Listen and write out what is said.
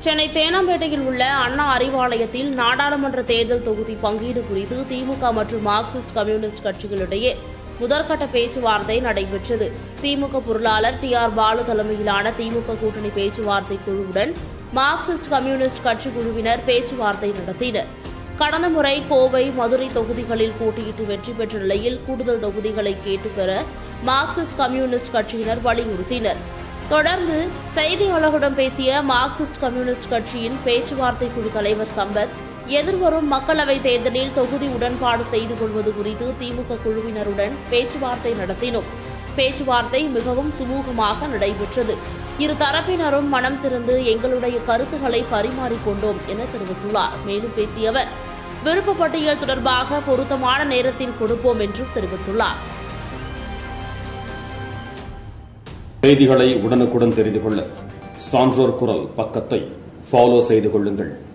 சென்னை தேனாம்பேட்டையில் உள்ள அண்ணா அறிவாலயத்தில் நாடாளுமன்ற தேர்தல் தொகுதி பங்கீடு குறித்து திமுக மற்றும் மார்க்சிஸ்ட் கம்யூனிஸ்ட் கட்சிகளிடையே முதற்கட்ட பேச்சுவார்த்தை நடைபெற்றது திமுக பொருளாளர் டி ஆர் பாலு தலைமையிலான திமுக கூட்டணி பேச்சுவார்த்தை குழுவுடன் மார்க்சிஸ்ட் கம்யூனிஸ்ட் கட்சி குழுவினர் பேச்சுவார்த்தை நடத்தினர் கடந்த முறை கோவை மதுரை தொகுதிகளில் போட்டியிட்டு வெற்றி பெற்ற நிலையில் கூடுதல் தொகுதிகளை கேட்டு பெற மார்க்சிஸ்ட் கம்யூனிஸ்ட் கட்சியினர் வலியுறுத்தினர் தொடர்ந்து செய்தியாளர்களிடம் பேசிய மார்க்சிஸ்ட் கம்யூனிஸ்ட் கட்சியின் பேச்சுவார்த்தை குழு தலைவர் சம்பத் எதிர்வரும் மக்களவைத் தேர்தலில் தொகுதி உடன்பாடு செய்து கொள்வது குறித்து திமுக குழுவினருடன் பேச்சுவார்த்தை நடத்தினோம் பேச்சுவார்த்தை மிகவும் சுமூகமாக நடைபெற்றது இரு தரப்பினரும் மனம் திறந்து எங்களுடைய கருத்துக்களை பரிமாறிக்கொண்டோம் என தெரிவித்துள்ளார் மேலும் பேசிய அவர் விருப்ப பட்டியல் தொடர்பாக பொருத்தமான நேரத்தில் கொடுப்போம் என்றும் தெரிவித்துள்ளார் செய்திகளை உடனுக்குடன் தெரிந்து கொள்ள சான்றோர் குரல் பக்கத்தை ஃபாலோ செய்து கொள்ளுங்கள்